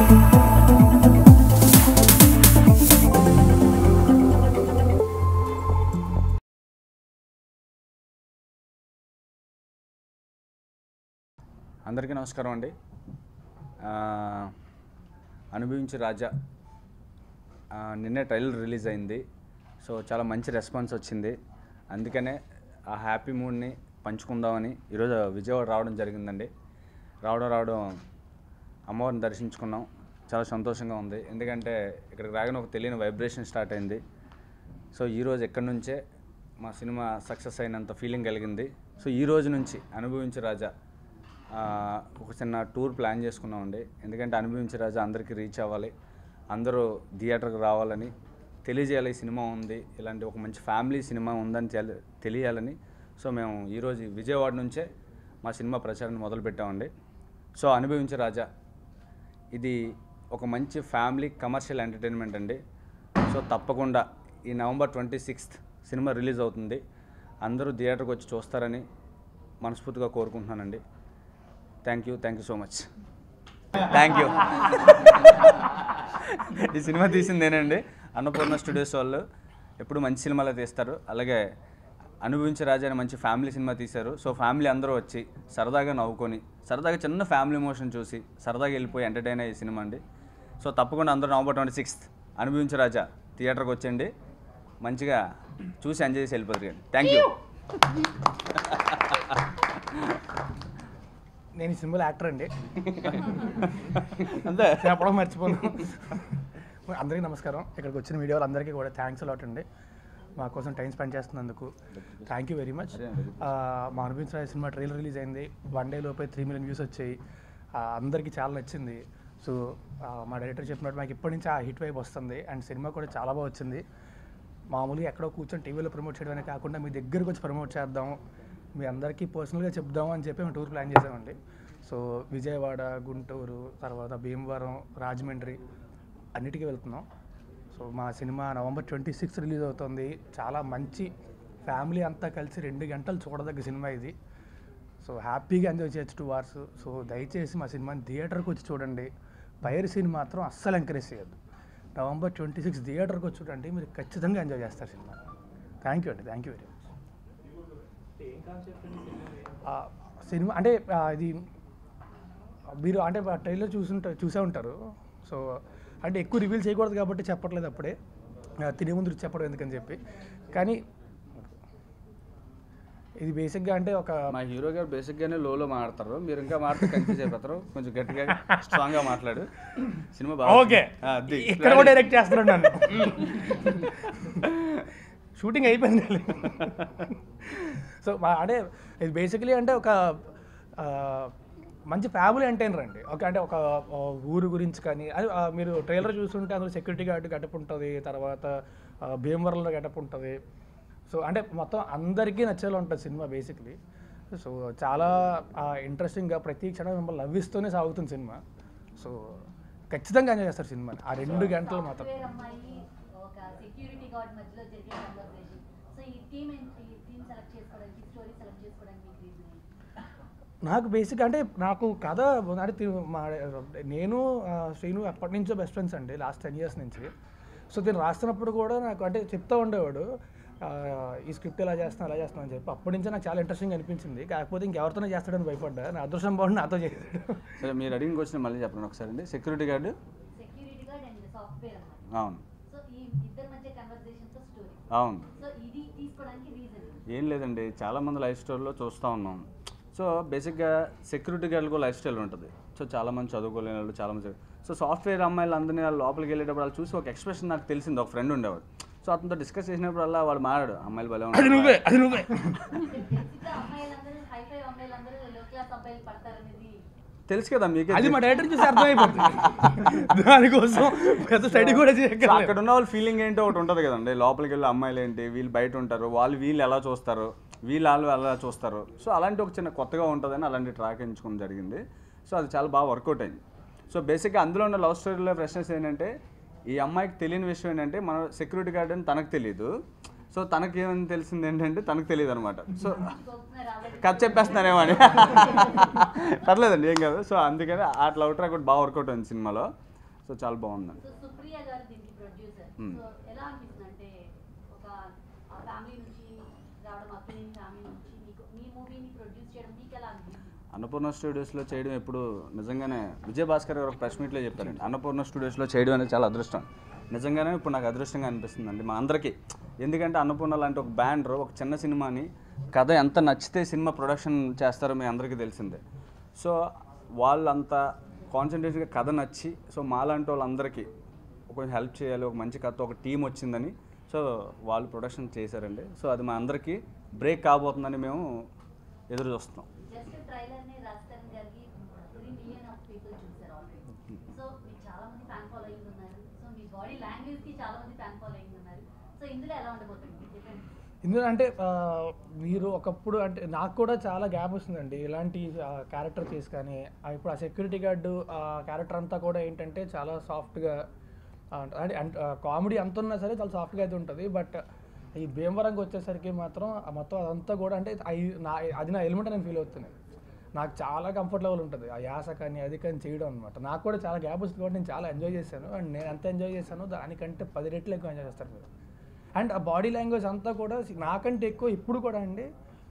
అందరికీ నమస్కారం అండి ఆ, అనుభవించి రాజా ఆ, నిన్నే ట్రైలర్ రిలీజ్ అయింది సో చాలా మంచి రెస్పాన్స్ వచ్చింది అందుకనే ఆ హ్యాపీ మూడ్ని పంచుకుందామని ఈరోజు విజయవాడ రావడం జరిగిందండి రావడం రావడం అమ్మవారిని దర్శించుకున్నాం చాలా సంతోషంగా ఉంది ఎందుకంటే ఇక్కడికి రాగానే ఒక తెలియని వైబ్రేషన్ స్టార్ట్ అయింది సో ఈరోజు ఎక్కడి నుంచే మా సినిమా సక్సెస్ అయినంత ఫీలింగ్ కలిగింది సో ఈ రోజు నుంచి అనుభవించి రాజా ఆ, ఒక చిన్న టూర్ ప్లాన్ చేసుకున్నామండి ఎందుకంటే అనుభవించి రాజా అందరికీ రీచ్ అవ్వాలి అందరూ థియేటర్కి రావాలని తెలియజేయాలి ఈ సినిమా ఉంది ఇలాంటి ఒక మంచి ఫ్యామిలీ సినిమా ఉందని తెలి- తెలియాలని సో మేము ఈరోజు విజయవాడ నుంచే మా సినిమా ప్రచారాన్ని మొదలుపెట్టామండి సో అనుభవించి రాజా ఇది ఒక మంచి ఫ్యామిలీ కమర్షియల్ ఎంటర్టైన్మెంట్ అండి సో తప్పకుండా ఈ November twenty sixth cinema release అవుతుంది అందరూ థియేటర్కి వచ్చి చూస్తారని మనస్ఫూర్తిగా కోరుకుంటున్నానండి thank you thank you so much thank you ఈ సినిమా తీసిందేనండి అన్నపూర్ణ స్టూడియోస్ వాళ్ళు ఎప్పుడు మంచి సినిమాలు తీస్తారు అలాగే అనుభవించే రాజా అనే మంచి ఫ్యామిలీ సినిమా తీశారు సో ఫ్యామిలీ అందరూ వచ్చి సరదాగా నవ్వుకొని సరదాగా చిన్న ఫ్యామిలీ మోషన్ చూసి సరదాగా వెళ్ళిపోయి ఎంటర్టైన్ అయ్యే సినిమా అండి సో తప్పకుండా అందరూ నవంబర్ ట్వంటీ సిక్స్త్ అనుభవించే రాజా థియేటర్కి వచ్చండి మంచిగా చూసి ఎంజాయ్ చేసి వెళ్ళిపోతారు థ్యాంక్ యూ నేను ఈ సినిమాలో యాక్టర్ అండి అంతే చెప్పడం మర్చిపోను అందరికీ నమస్కారం ఇక్కడికి వచ్చిన మీడియా వాళ్ళందరికీ కూడా థ్యాంక్స్ అలాట్ అండి మా కోసం టైం స్పెండ్ చేస్తున్నందుకు థ్యాంక్ యూ వెరీ మచ్ మా అనిపించిన సినిమా ట్రైలర్ రిలీజ్ అయింది వన్ డే లోపే త్రీ మిలియన్ వ్యూస్ వచ్చాయి ఆ, అందరికీ చాలా నచ్చింది సో ఆ, మా డైరెక్టర్ చెప్పినట్టు మాకు ఇప్పటి నుంచి ఆ హిట్ వైపు వస్తుంది అండ్ సినిమా కూడా చాలా బాగా వచ్చింది మామూలుగా ఎక్కడో కూర్చొని టీవీలో ప్రమోట్ చేయడమే కాకుండా మీ దగ్గరకు వచ్చి ప్రమోట్ చేద్దాం మీ అందరికీ పర్సనల్గా చెప్దాం అని చెప్పి మేము టూర్ ప్లాన్ చేసామండి సో విజయవాడ గుంటూరు తర్వాత భీమవరం రాజమండ్రి అన్నిటికీ వెళ్తున్నాం సో మా cinema November twenty six release అవుతుంది చాలా మంచి ఫ్యామిలీ అంతా కలిసి రెండు గంటలు చూడదగ్గ సినిమా ఇది సో హ్యాపీగా ఎంజాయ్ చేయొచ్చు టూ అవర్స్ సో దయచేసి మా సినిమాని థియేటర్కి వచ్చి చూడండి పైరసీని మాత్రం అస్సలు ఎంకరేజ్ చేయొద్దు నవంబర్ ట్వంటీ సిక్స్ థియేటర్కి వచ్చి చూడండి మీరు ఖచ్చితంగా ఎంజాయ్ చేస్తారు సినిమా థ్యాంక్ యూ అండి thank you very much cinema అంటే ఆ, ఇది మీరు అంటే ట్రైలర్ చూసుంట చూసే ఉంటారు సో అంటే ఎక్కువ రివీల్ చేయకూడదు కాబట్టి చెప్పట్లేదు అప్పుడే ఆ, తినే ముందు చెప్పడం ఎందుకని చెప్పి కానీ ఇది బేసిక్గా అంటే ఒక మా హీరో గారు బేసిక్గానే లోలో మాట్లాడతారు మీరు ఇంకా మాట్లాడితే కన్ఫ్యూజ్ అయిపోతారు కొంచెం గట్టిగా స్ట్రాంగ్గా మాట్లాడు సినిమా బాగా ఓకే ఆ, అది. ఇక్కడ కూడా డైరెక్ట్ చేస్తున్నాడు నన్ను షూటింగ్ అయిపోయింది సో మా అంటే ఇది బేసికలీ అంటే ఒక ఆ, మంచి ఫ్యామిలీ ఎంటైనర్ అండి ఒక అంటే ఒక ఆ, ఊరు గురించి కానీ అది ఆ, మీరు ట్రైలర్ చూస్తుంటే అందులో సెక్యూరిటీ గార్డ్ గడప ఉంటుంది తర్వాత ఆ, భీమవరంలో గడప ఉంటుంది సో అంటే మొత్తం అందరికీ నచ్చేలా ఉంటుంది సినిమా బేసిక్లీ సో చాలా ఇంట్రెస్టింగ్గా ప్రతి క్షణం మిమ్మల్ని నవ్విస్తూనే సాగుతుంది సినిమా సో ఖచ్చితంగా ఎంజాయ్ చేస్తారు సినిమాని ఆ రెండు గంటలు మాత్రం సాఫ్ట్వేర్ అమ్మాయి ఒక సెక్యూరిటీ గార్డ్ మధ్యలో జరిగే కన్వర్సేషన్ సో ఈ టీమ్ ఈ టీమ్ సెలెక్ట్ చేసుకోవడానికి స్టోరీ సెలెక్ట్ చేసుకోవడానికి మీకు రీజన్ ఏంటి నాకు బేసిక్ అంటే నాకు కథ అంటే తి- మా నేను ఆ, శ్రీను ఎప్పటి నుంచో బెస్ట్ ఫ్రెండ్స్ అండి లాస్ట్ టెన్ ఇయర్స్ నుంచి సో దీన్ని రాస్తున్నప్పుడు కూడా నాకు అంటే చెప్తా ఉండేవాడు ఆ, ఈ స్క్రిప్ట్ ఇలా చేస్తున్నా అలా చేస్తున్నా అని చెప్పి అప్పటి నుంచే నాకు చాలా ఇంట్రెస్టింగ్ అనిపించింది కాకపోతే ఇంకెవరితోనే చేస్తాడని భయపడ్డా నా అదృష్టం బాగుండి నాతో చేశాడు సరే మీరు అడిగిన క్వశ్చన్ మళ్ళీ చెప్పండి ఒకసారి అండి security guard security guard and software అమ్మాయి అవును సో ఈ ఇద్దరి మధ్య కన్వర్సేషన్ తో స్టోరీ అవును సో ఇది తీసుకోవడానికి రీజన్ ఏం లేదండి చాలామంది లైఫ్ స్టైల్లో చూస్తూ ఉన్నాం సో బేసిక్గా సెక్యూరిటీ గార్డులకు లైఫ్ స్టైల్ ఉంటుంది సో చాలామంది చదువుకోలేని వాళ్ళు చాలామంది సో సాఫ్ట్వేర్ అమ్మాయిలు అందరినీ వాళ్ళు లోపలికి వెళ్ళేటప్పుడు వాళ్ళు చూసి ఒక ఎక్స్ప్రెషన్ నాకు తెలిసింది ఒక ఫ్రెండ్ ఉండేవాడు సో అతనితో డిస్కస్ చేసినప్పుడల్లా వాడు మారాడు అమ్మాయిలు భలే అది ఉన్నారు నువ్వే అది నువ్వే బేసిక్గా అమ్మాయిలందరూ హై ఫై అమ్మాయిలందరూ లో క్లాస్ అబ్బాయిలు పడతారనేది తెలుసు కదా మీకే అది మా డైరెక్టర్ చూసి అర్థమైపోతుంది దానికోసం పెద్ద స్టడీ కూడా సో చేయగలరు అక్కడ ఉన్న వాళ్ళ ఫీలింగ్ ఏంటో ఒకటి ఉంటుంది కదండి లోపలికి వెళ్ళి అమ్మాయిలు ఏంటి వీళ్ళు బయట ఉంటారు వాళ్ళు వీళ్ళు ఎలా చూస్తారు వీళ్ళు వాళ్ళు ఎలా చూస్తారు సో అలాంటి ఒక చిన్న కొత్తగా ఉంటుందని అలాంటి ట్రాక్ ఎంచుకోవడం జరిగింది సో అది చాలా బాగా వర్కౌట్ అయింది సో బేసిక్గా అందులో ఉన్న లవ్ స్టోరీలో ఫ్రెష్నెస్ ఏంటంటే ఈ అమ్మాయికి తెలియని విషయం ఏంటంటే మన సెక్యూరిటీ గార్డ్ అని తనకు తెలియదు సో తనకి ఏమని తెలిసింది ఏంటంటే తనకు తెలియదు అనమాట సో గొప్ప రావాలి కథ చెప్పేస్తున్నారేమో అని పర్లేదండి ఏం కాదు సో అందుకని ఆ లవ్ ట్రాక్ కూడా బాగా వర్కౌట్ అయింది సినిమాలో సో చాలా బాగుందండి సో సుప్రియ గారు దీనికి ప్రొడ్యూసర్ Hmm. సో ఎలా అనిపిస్తుంది అంటే ఒక ఫ్యామిలీ నుంచి రావడం అక్కినేని ఫ్యామిలీ నుంచి మీకు మీ మూవీని ప్రొడ్యూస్ చేయడం మీకు ఎలా అనిపిస్తుంది అన్నపూర్ణ స్టూడియోస్లో చేయడం ఎప్పుడు నిజంగానే విజయభాస్కర్ గారు ఒక ప్రెస్ మీట్లో చెప్పారండి అన్నపూర్ణ స్టూడియోస్లో చేయడం అనేది చాలా అదృష్టం నిజంగానే ఇప్పుడు నాకు అదృష్టంగా అనిపిస్తుందండి మా అందరికీ ఎందుకంటే అన్నపూర్ణ లాంటి ఒక బ్యాండర్ ఒక చిన్న సినిమాని కథ ఎంత నచ్చితే సినిమా ప్రొడక్షన్ చేస్తారో మీ అందరికీ తెలిసిందే సో వాళ్ళంతా కాన్సన్ట్రేట్గా కథ నచ్చి సో మాలాంటి వాళ్ళందరికీ కొంచెం హెల్ప్ చేయాలి ఒక మంచి కథ ఒక టీం వచ్చిందని సో వాళ్ళు ప్రొడక్షన్ చేశారండి సో అది మా అందరికీ బ్రేక్ కాబోతుందని మేము ఎదురు చూస్తున్నాం జస్ట్ ట్రైలర్ ని రాజస్థాన్ గారికి త్రీ మిలియన్ ఆఫ్ పీపుల్ చూసారు ఆల్రెడీ సో మీకు చాలా మంది ఫ్యాన్ ఫాలోయింగ్ ఉన్నారు సో మీ బాడీ లాంగ్వేజ్ కి చాలా మంది ఫ్యాన్ ఫాలోయింగ్ ఉన్నారు సో ఇందులో ఎలా ఉండబోతుంది చెప్పండి ఇందులో అంటే ఆ, మీరు ఒకప్పుడు అంటే నాకు కూడా చాలా గ్యాప్ వస్తుందండి ఇలాంటి క్యారెక్టర్ చేసి కానీ ఆ, ఇప్పుడు ఆ సెక్యూరిటీ గార్డు ఆ క్యారెక్టర్ అంతా కూడా ఏంటంటే చాలా సాఫ్ట్గా అంటే కామెడీ అంత ఉన్నా సరే చాలా సాఫ్ట్గా అయితే ఉంటుంది బట్ ఈ భీమవరంకి వచ్చేసరికి మాత్రం ఆ మొత్తం అదంతా కూడా అంటే అయి- నా అది నా ఎలిమెంట్ నేను ఫీల్ అవుతున్నాను నాకు చాలా కంఫర్ట్ లెవెల్ ఉంటుంది ఆ యాస కానీ అది కానీ చేయడం అనమాట నాకు కూడా చాలా గ్యాప్ వస్తుంది కాబట్టి నేను చాలా ఎంజాయ్ చేశాను అండ్ నేను ఎంత ఎంజాయ్ చేశానో దానికంటే పది రెట్లు ఎక్కువ ఎంజాయ్ చేస్తారు మీరు అండ్ ఆ బాడీ లాంగ్వేజ్ అంతా కూడా నాకంటే ఎక్కువ ఇప్పుడు కూడా అండి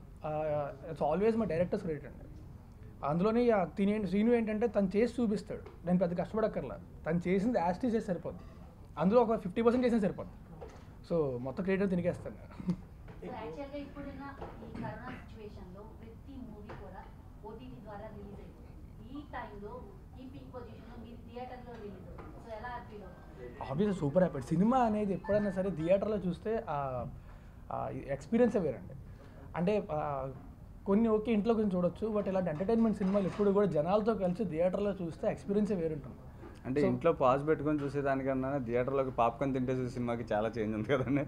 it's always my director's credit అండి అందులోని ఆ తినే శ్రీను ఏంటంటే తను చేసి చూపిస్తాడు నేను పెద్ద కష్టపడక్కర్లా తను చేసింది యాస్టీ చేసి సరిపోద్ది అందులో ఒక ఫిఫ్టీ పర్సెంట్ చేసిన సరిపోద్ది సో మొత్తం క్రియేటర్ తినిగేస్తాను నేను సో యాక్చువల్గా ఇప్పుడున్న ఈ కరోనా సిచ్యువేషన్ లో ప్రతి మూవీ కూడా ఓటీటీ ద్వారా రిలీజ్ అయిపోతుంది ఈ టైంలో ఈ పీక్ పొజిషన్ లో మీరు థియేటర్ లో రిలీజ్ అవుతుంది సో ఎలా ఫీల్ అవుతుంది ఆబ్వియస్ సూపర్ హ్యాపీ సినిమా అనేది ఎప్పుడైనా సరే థియేటర్లో చూస్తే ఎక్స్పీరియన్సే వేరండి అంటే ఆ, కొన్ని ఓకే ఇంట్లో కొంచెం చూడొచ్చు బట్ ఇలాంటి ఎంటర్టైన్మెంట్ సినిమాలు ఎప్పుడు కూడా జనాలతో కలిసి థియేటర్లో చూస్తే ఎక్స్పీరియన్సే వేరుంటుంది అంటే ఇంట్లో పాజ్ పెట్టుకొని చూసేదానికన్నా థియేటర్లోకి పాప్కార్న్ తింటే చూసే సినిమాకి చాలా చేంజ్ ఉంది కదండి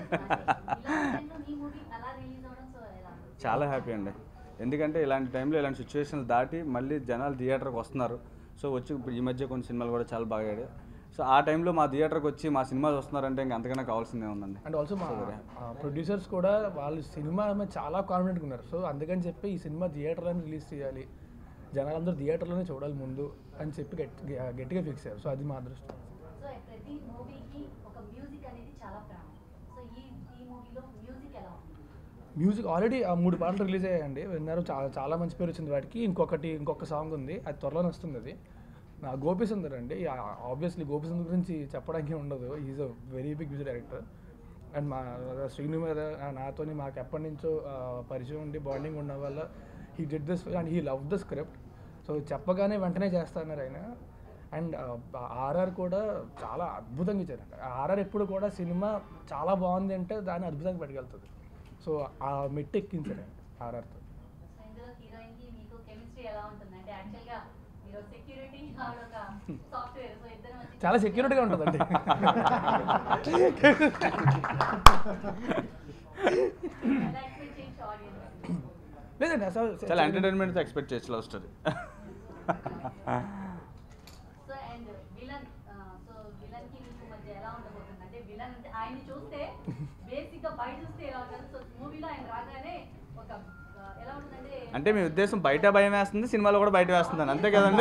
టైంలో మీ మూవీ అలా రిలీజ్ అవ్వడం సో ఎలా చాలా హ్యాపీ అండి ఎందుకంటే ఇలాంటి టైంలో ఇలాంటి సిచ్యువేషన్స్ దాటి మళ్ళీ జనాలు థియేటర్కి వస్తున్నారు సో వచ్చి ఇప్పుడు ఈ మధ్య కొన్ని సినిమాలు కూడా చాలా బాగా ఆడాయి సో ఆ టైంలో మా థియేటర్కి వచ్చి మా సినిమాలు వస్తున్నారంటే ఇంక అంతకన్నా కావాల్సిందే ఉందండి అండ్ ఆల్సో మా ప్రొడ్యూసర్స్ కూడా వాళ్ళు సినిమా మీద చాలా కాన్ఫిడెంట్గా ఉన్నారు సో అందుకని చెప్పి ఈ సినిమా థియేటర్లోనే రిలీజ్ చేయాలి జనాలందరూ థియేటర్లోనే చూడాలి ముందు అని చెప్పి గట్టి గట్టిగా ఫిక్స్ అయ్యారు సో అది మా అదృష్టం సో ప్రతి మూవీకి ఒక మ్యూజిక్ అనేది చాలా ప్రాముఖ్యం సో ఈ ఈ మూవీలో మ్యూజిక్ ఎలా ఉంది మ్యూజిక్ ఆల్రెడీ ఆ మూడు పాటలు రిలీజ్ అయ్యాయండి విన్నారు చాలా చాలా మంచి పేరు వచ్చింది వాటికి ఇంకొకటి ఇంకొక సాంగ్ ఉంది అది త్వరలోనే వస్తుంది అది నా గోపిసుందర్ అండి ఆబ్వియస్లీ గోపిసుందర్ గురించి చెప్పడానికి ఉండదు is a very big music director and మా శ్రీను మీద నా- నాతోని మాకు ఎప్పటి నుంచో ఆ, పరిచయం ఉండి బాండింగ్ ఉన్న వల్ల he did this and he love the script so చెప్పగానే వెంటనే చేస్తున్నారు ఆయన అండ్ ఆర్ఆర్ కూడా చాలా అద్భుతంగా ఇచ్చారండి ఆర్ఆర్ ఎప్పుడు కూడా సినిమా చాలా బాగుంది అంటే దాన్ని అద్భుతంగా పట్టుకెళ్తుంది సో ఆ మెట్టు ఎక్కించారండి ఆర్ఆర్తో సో ఇందులో హీరోయిన్ కి మీకు కెమిస్ట్రీ ఎలా ఉంటుంది అంటే యాక్చువల్ గా మీరు సెక్యూరిటీ ఆవిడ ఒక సాఫ్ట్వేర్ సో ఇద్దరు వచ్చి చాలా సెక్యూరిటీగా ఉంటుందండి ఎలా ఎక్స్పెక్ట్ చేయొచ్చు ఆడియన్స్ లేదండి అసలు చాలా ఎంటర్టైన్మెంట్తో ఎక్స్పెక్ట్ చేయొచ్చు love story so and villain so villain కి మీకు మధ్య ఎలా ఉండబోతుంది అంటే విలన్ అంటే ఆయన్ని చూస్తే బేసిక్ గా బయట చూస్తే ఎలా ఉంటారు సో మూవీలో ఆయన రాగానే ఒక ఆ, ఎలా ఉంటుందంటే అంటే మీ ఉద్దేశం బయట భయం వేస్తుంది సినిమాలో కూడా బయట వేస్తుందని అంతే కదండి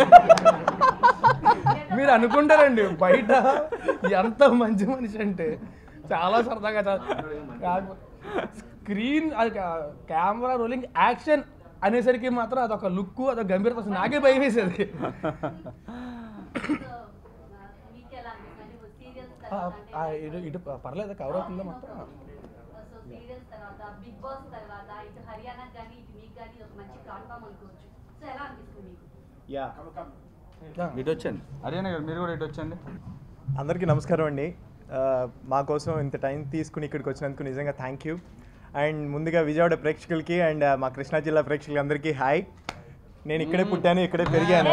మీరు అనుకుంటారండి బయట ఎంత మంచి మనిషి అంటే చాలా సరదాగా స్క్రీన్ అది కెమెరా రోలింగ్ యాక్షన్ అనేసరికి మాత్రం అదొక లుక్ అదొక గంభీరత అసలు నాకే భయం వేసేది సో మీకు ఎలా అనిపిస్తుంది అంటే సీరియల్స్ ఆ, తర్వాత ఆ, ఇటు ఇటు పర్లేదు కవర్ అవుతుందా మొత్తం సో సీరియల్స్ తర్వాత బిగ్ బాస్ తర్వాత ఇటు హర్యానా కానీ ఇటు మీకు కానీ ఒక మంచి ప్లాట్ఫామ్ అనుకోవచ్చు సో ఎలా అనిపిస్తుంది మీకు యా ఇటు వచ్చండి హర్యానా గారు మీరు కూడా ఇటు వచ్చండి అందరికీ నమస్కారం అండి ఆ, మా కోసం ఇంత టైం తీసుకుని ఇక్కడికి వచ్చినందుకు నిజంగా థ్యాంక్ యూ అండ్ ముందుగా విజయవాడ ప్రేక్షకులకి అండ్ మా కృష్ణా జిల్లా ప్రేక్షకులందరికీ హాయ్ నేను ఇక్కడే పుట్టాను ఇక్కడే పెరిగాను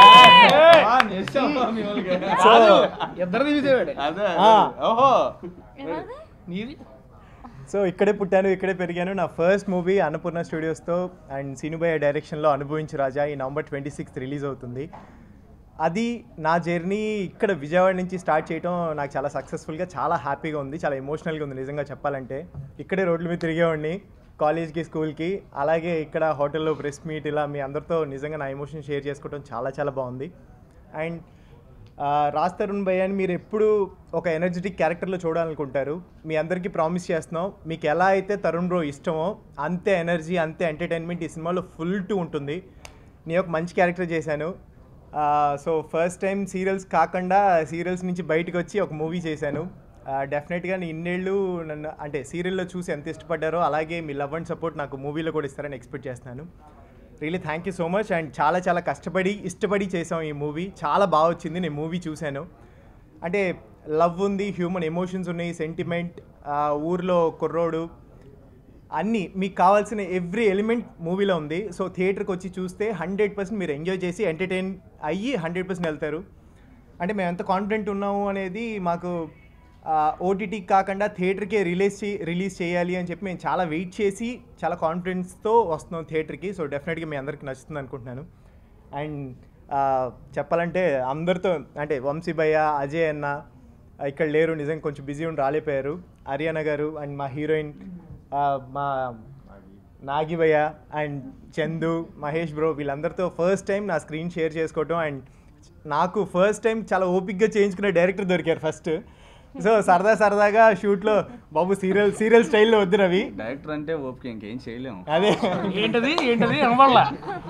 సో ఇద్దరిది విజయవాడే అదే ఆ. ఓహో నీది సో ఇక్కడే పుట్టాను ఇక్కడే పెరిగాను నా ఫస్ట్ మూవీ అన్నపూర్ణ స్టూడియోస్తో అండ్ సీనుభయ్య డైరెక్షన్లో అనుభవించు రాజా ఈ నవంబర్ ట్వంటీ సిక్స్త్ రిలీజ్ అవుతుంది అది నా జర్నీ ఇక్కడ విజయవాడ నుంచి స్టార్ట్ చేయడం నాకు చాలా సక్సెస్ఫుల్గా చాలా హ్యాపీగా ఉంది చాలా ఎమోషనల్గా ఉంది నిజంగా చెప్పాలంటే ఇక్కడే రోడ్ల మీద తిరిగేవాడిని కాలేజ్కి స్కూల్కి అలాగే ఇక్కడ హోటల్లో ప్రెస్ మీట్ ఇలా మీ అందరితో నిజంగా నా ఎమోషన్ షేర్ చేసుకోవడం చాలా చాలా బాగుంది అండ్ ఆ, రాజ్ తరుణ్ భయ్యాని మీరు ఎప్పుడు ఒక ఎనర్జెటిక్ క్యారెక్టర్లో చూడాలనుకుంటారు మీ అందరికీ ప్రామిస్ చేస్తున్నాం మీకు ఎలా అయితే తరుణ్ బ్రో ఇష్టమో అంతే ఎనర్జీ అంతే ఎంటర్టైన్మెంట్ ఈ సినిమాలో ఫుల్ టు ఉంటుంది నేను ఒక మంచి క్యారెక్టర్ చేశాను సో ఫస్ట్ టైం సీరియల్స్ కాకుండా సీరియల్స్ నుంచి బయటకు వచ్చి ఒక మూవీ చేశాను డెఫినెట్గా నేను ఇన్నేళ్ళు నన్ను అంటే సీరియల్లో చూసి ఎంత ఇష్టపడ్డారో అలాగే మీ లవ్ అండ్ సపోర్ట్ నాకు మూవీలో కూడా ఇస్తారని ఎక్స్పెక్ట్ చేస్తున్నాను really thank you so much and చాలా చాలా కష్టపడి ఇష్టపడి చేసాం ఈ మూవీ చాలా బాగా వచ్చింది నేను మూవీ చూశాను అంటే లవ్ ఉంది హ్యూమన్ ఎమోషన్స్ ఉన్నాయి సెంటిమెంట్ ఊర్లో కుర్రోడు అన్నీ మీకు కావాల్సిన ఎవ్రీ ఎలిమెంట్ మూవీలో ఉంది సో థియేటర్కి వచ్చి చూస్తే హండ్రెడ్ పర్సెంట్ మీరు ఎంజాయ్ చేసి ఎంటర్టైన్ అయ్యి హండ్రెడ్ పర్సెంట్ వెళ్తారు అంటే మేము ఎంత కాన్ఫిడెంట్ ఉన్నాము అనేది మాకు ఓటీటీ కాకుండా థియేటర్కే రిలీజ్ చే రిలీజ్ చేయాలి అని చెప్పి మేము చాలా వెయిట్ చేసి చాలా కాన్ఫిడెన్స్తో వస్తున్నాం థియేటర్కి సో డెఫినెట్గా మీ అందరికి నచ్చుతుంది అనుకుంటున్నాను అండ్ చెప్పాలంటే అందరితో అంటే వంశీ భయ్య అజయ్ అన్న ఇక్కడ లేరు నిజంగా కొంచెం బిజీ ఉండి రాలేపోయారు హరియానా గారు అండ్ మా హీరోయిన్ ఆ, మా నాగి భయ్య అండ్ చందు మహేష్ బ్రో వీళ్ళందరితో ఫస్ట్ టైం నా స్క్రీన్ షేర్ చేసుకోవటం అండ్ నాకు ఫస్ట్ టైం చాలా ఓపిక్గా చేయించుకునే డైరెక్టర్ దొరికారు ఫస్ట్ సో సరదా సరదాగా షూట్లో బాబు సీరియల్ సీరియల్ స్టైల్లో వద్దు రవి డైరెక్టర్ అంటే ఓపిక ఇంకేం చేయలేము అదే ఏంటది ఏంటది అనబడలా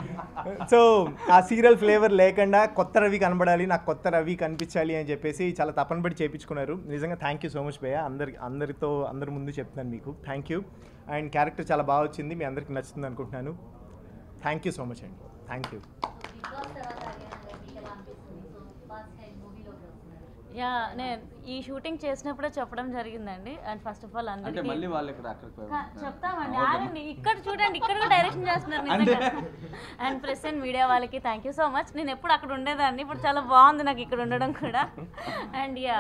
సో ఆ సీరియల్ ఫ్లేవర్ లేకుండా కొత్త రవి కనబడాలి నాకు కొత్త రవి కనిపించాలి అని చెప్పేసి చాలా తపన పడి చేపించుకున్నారు నిజంగా థ్యాంక్ యూ సో మచ్ భయ్య అందరి అందరితో అందరి ముందు చెప్తున్నాను మీకు థ్యాంక్ యూ అండ్ క్యారెక్టర్ చాలా బాగా వచ్చింది మీ అందరికి నచ్చుతుంది అనుకుంటున్నాను థ్యాంక్ యూ సో మచ్ అండి థ్యాంక్ యూ బిగ్ బాస్ తర్వాత అడిగాను మీకు ఎలా అనిపిస్తుంది సో ఫస్ట్ టైం మూవీలోకి వస్తున్నారు యా నేను ఈ షూటింగ్ చేసినప్పుడే చెప్పడం జరిగిందండి అండ్ ఫస్ట్ ఆఫ్ ఆల్ అంటే అందరికీ మళ్ళీ వాళ్ళు ఇక్కడ అక్కడికి కా- పోయి- చెప్తామండి ఆగండి ఇక్కడ చూడండి ఇక్కడ కూడా డైరెక్షన్ చేస్తున్నారు నిజంగా అండ్ ప్రెస్ అండ్ మీడియా వాళ్ళకి థ్యాంక్ యూ సో మచ్ నేను ఎప్పుడు అక్కడ ఉండేదాన్ని ఇప్పుడు చాలా బాగుంది నాకు ఇక్కడ ఉండడం కూడా అండ్ యా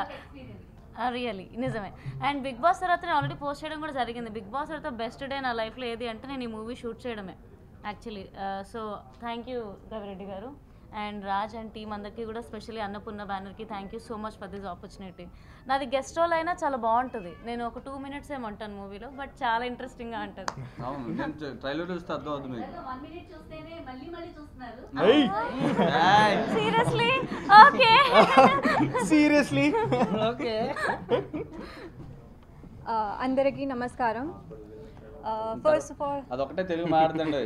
రియలీ నిజమే అండ్ బిగ్ బాస్ తర్వాత నేను ఆల్రెడీ పోస్ట్ చేయడం కూడా జరిగింది బిగ్ బాస్ తర్వాత బెస్ట్ డే నా లైఫ్లో ఏది అంటే నేను ఈ మూవీ షూట్ చేయడమే actually so thank you Ravi Reddy గారు అండ్ రాజ్ అండ్ టీమ్ అందరికీ కూడా స్పెషల్లీ అన్నపూర్ణ బ్యానర్కి thank you so much for this opportunity నాది గెస్ట్ రోల్ అయినా చాలా బాగుంటుంది నేను ఒక టూ మినిట్స్ ఏమి ఉంటాను మూవీలో బట్ చాలా ఇంట్రెస్టింగ్గా ఉంటుంది అవును నేను ట్రైలర్ చూస్తే అర్థం అవుతుంది మీకు వన్ మినిట్ చూస్తేనే మళ్ళీ మళ్ళీ చూస్తున్నారు ఏయ్! సీరియస్లీ ఓకే సీరియస్లీ Uh, అందరికీ నమస్కారం ఫస్ట్ ఆఫ్ ఆల్ అదొకటే తెలుగు మాట్లాడండి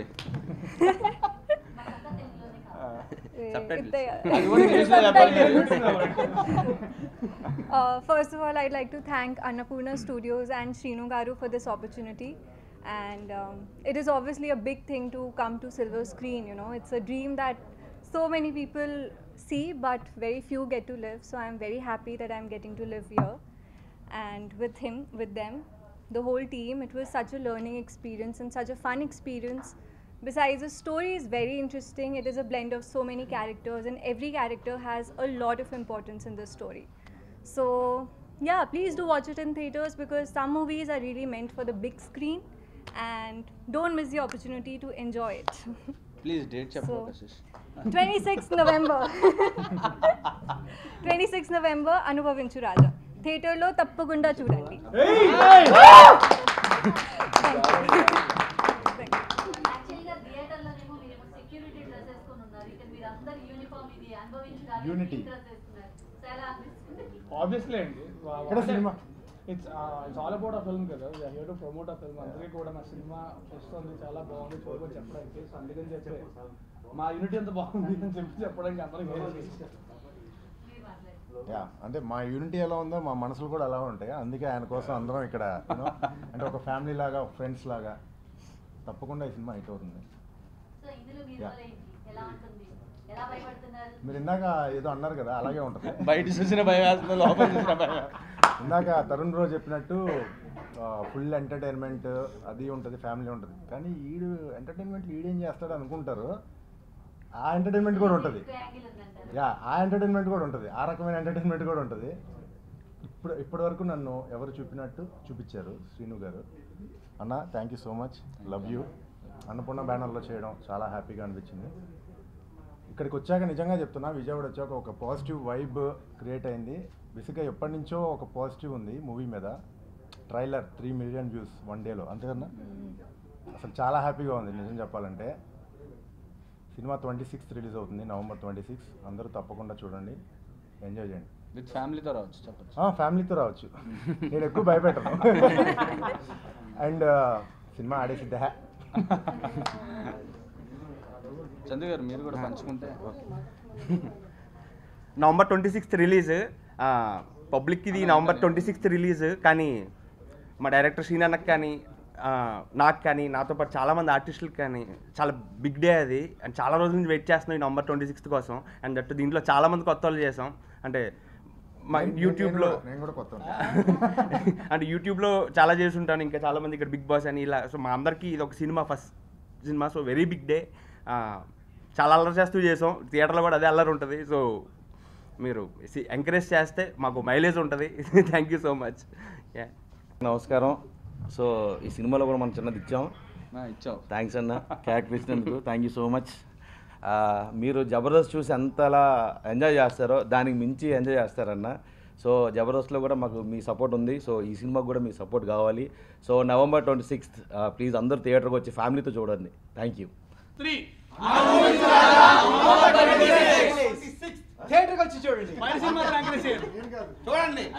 first of all i'd like to thank annapurna studios and Srinu garu for this opportunity and um, it is obviously a big thing to come to silver screen you know it's a dream that so many people see but very few get to live so i'm very happy that i'm getting to live here and with him with them the whole team it was such a learning experience and such a fun experience besides the story is very interesting it is a blend of so many characters and every character has a lot of importance in the story so yeah please do watch it in theaters because some movies are really meant for the big screen and don't miss the opportunity to enjoy it please date చెప్పు So- Kashish 26th November. 26th November అనుభవించు రాజా థియేటర్లో తప్పకుండా చూడండి యాక్చువల్గా థియేటర్లోనేమో మీరేమో security dress వేసుకొని ఉన్నారు ఇక్కడ మీరు అందరు యూనిఫామ్ ఇది అనుభవించడానికి Unity. డ్రెస్ వేస్తున్నారు సో ఎలా అనిపిస్తుంది ఆబ్వియస్లీ అండి ఎక్కడ cinema? It's it's all about ఆ ఫిల్మ్ కదా వీఆర్ హియర్ టు ప్రమోట్ ఆ ఫిల్మ్ అందరికీ కూడా నా సినిమా వస్తుంది చాలా బాగుంది చూడమని చెప్పడానికి సో అందుకని చెప్పి మా యూనిటీ ఎంత బాగుంది అని చెప్పి చెప్పడానికి అందరికి మీరు మాట్లాడండి యా అంటే మా యూనిటీ ఎలా ఉందో మా మనసులు కూడా అలా ఉంటాయి అందుకే ఆయన కోసం అందరం ఇక్కడ you know, అంటే ఒక ఫ్యామిలీ లాగా ఫ్రెండ్స్ లాగా తప్పకుండా ఈ సినిమా హిట్ అవుతుంది సో ఇందులో మీరు Yeah. రోల్ ఏంటి ఎలా ఉంటుంది ఎలా భయపడుతున్నారు మీరు ఇందాక ఏదో అన్నారు కదా అలాగే ఉంటుంది బయట చూసిన భయం వేస్తుంది లోపల చూసిన భయం ఇందాక తరుణ్ రోజు చెప్పినట్టు ఫుల్ ఎంటర్టైన్మెంట్ అది ఉంటుంది ఫ్యామిలీ ఉంటుంది కానీ ఈడు ఎంటర్టైన్మెంట్ ఈడేం చేస్తాడు అనుకుంటారు ఆ ఎంటర్టైన్మెంట్ కూడా ఉంటుంది ఇంకో యాంగిల్ ఉందంటారు యా ఆ ఎంటర్టైన్మెంట్ కూడా ఉంటుంది ఆ రకమైన ఎంటర్టైన్మెంట్ కూడా ఉంటుంది ఇప్పుడు ఇప్పటి వరకు నన్ను ఎవరు చూపినట్టు చూపించారు శ్రీను గారు అన్న thank you so much love you Annapurna బ్యానర్లో చేయడం చాలా హ్యాపీగా అనిపించింది ఇక్కడికి వచ్చాక నిజంగా చెప్తున్నా విజయవాడ వచ్చాక ఒక పాజిటివ్ వైబ్ క్రియేట్ అయింది బేసిక్గా ఎప్పటి నుంచో ఒక పాజిటివ్ ఉంది మూవీ మీద trailer three million views one డేలో అంతేకన్నా అసలు చాలా హ్యాపీగా ఉంది నిజం చెప్పాలంటే సినిమా ట్వంటీ సిక్స్త్ రిలీజ్ అవుతుంది నవంబర్ ట్వంటీ సిక్స్ అందరూ తప్పకుండా చూడండి ఎంజాయ్ చేయండి విత్ ఫ్యామిలీతో రావచ్చు చెప్పచ్చు ఆ, ఫ్యామిలీతో రావచ్చు నేను ఎక్కువ భయపెట్టను అండ్ సినిమా ఆడేసిద్దా చందు గారు మీరు కూడా పంచుకుంటే November twenty sixth release public ఇది నవంబర్ ట్వంటీ సిక్స్త్ రిలీజ్ కానీ మా డైరెక్టర్ శ్రీనాన్నకి కానీ ఆ, నాకు కానీ నాతో పాటు చాలామంది ఆర్టిస్టులకు కానీ చాలా బిగ్ డే అది అండ్ చాలా రోజుల నుంచి వెయిట్ చేస్తున్నాం ఈ నవంబర్ ట్వంటీ సిక్స్త్ కోసం అండ్ దట్ దీంట్లో చాలామంది కొత్త వాళ్ళు చేసాం అంటే మా యూట్యూబ్లో నేను కూడా కొత్త అంటే యూట్యూబ్లో చాలా చేసి ఉంటాను ఇంకా చాలా మంది ఇక్కడ బిగ్ బాస్ అని ఇలా సో మా అందరికీ ఇది ఒక సినిమా ఫస్ట్ సినిమా సో వెరీ బిగ్ డే చాలా అల్లరి చేస్తూ చేసాం థియేటర్లో కూడా అదే అల్లరి ఉంటుంది సో మీరు ఎంకరేజ్ చేస్తే మాకు మైలేజ్ ఉంటుంది thank you so much yeah నమస్కారం సో ఈ సినిమాలో కూడా మనం చిన్నది ఇచ్చాం ఆ, ఇచ్చావు థ్యాంక్స్ అన్న క్యారెక్టర్ ఇచ్చినందుకు థ్యాంక్ యూ సో మచ్ మీరు జబర్దస్త్ చూసి ఎంతలా ఎంజాయ్ చేస్తారో దానికి మించి ఎంజాయ్ చేస్తారన్న సో జబర్దస్త్లో కూడా మాకు మీ సపోర్ట్ ఉంది సో ఈ సినిమాకి కూడా మీ సపోర్ట్ కావాలి so November twenty sixth please అందరూ థియేటర్కి వచ్చి ఫ్యామిలీతో చూడండి థ్యాంక్ యూ థియేటర్కి వచ్చి చూడండి చూడండి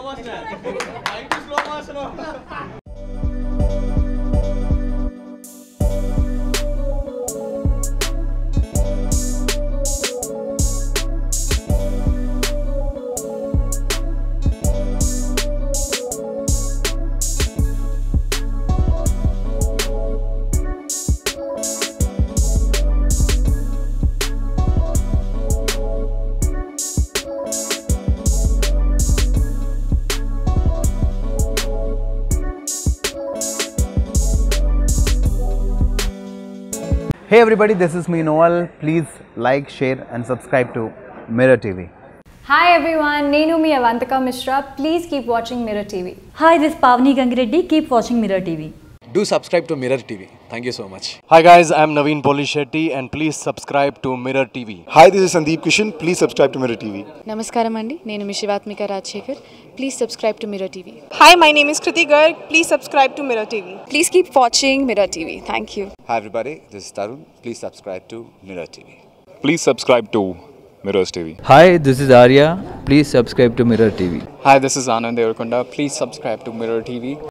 Hey everybody, this is me Noel. Please like, share, and subscribe to Mirror TV. Hi everyone, Nenu mi Avantika Mishra. Please keep watching Mirror TV. Hi, this is Pavni Gangireddy. Keep watching Mirror TV. Do subscribe to Mirror TV. Thank you so much. Hi guys, I'm Naveen Polishetty and please subscribe to Mirror TV. Hi, this is Sandeep Kishan. Please subscribe to Mirror TV. నమస్కారం అండి నేను మీ Shivathmika Rajasekhar please subscribe to Mirror TV Hi, my name is Kriti Garg. Please subscribe to Mirror TV. Please keep watching Mirror TV thank you Hi everybody, this is Tarun. Please subscribe to Mirror TV. Please subscribe to Mirrors TV. Hi, this is Arya. Please subscribe to Mirror TV. Hi, this is Anand Devarkonda. Please subscribe to Mirror TV.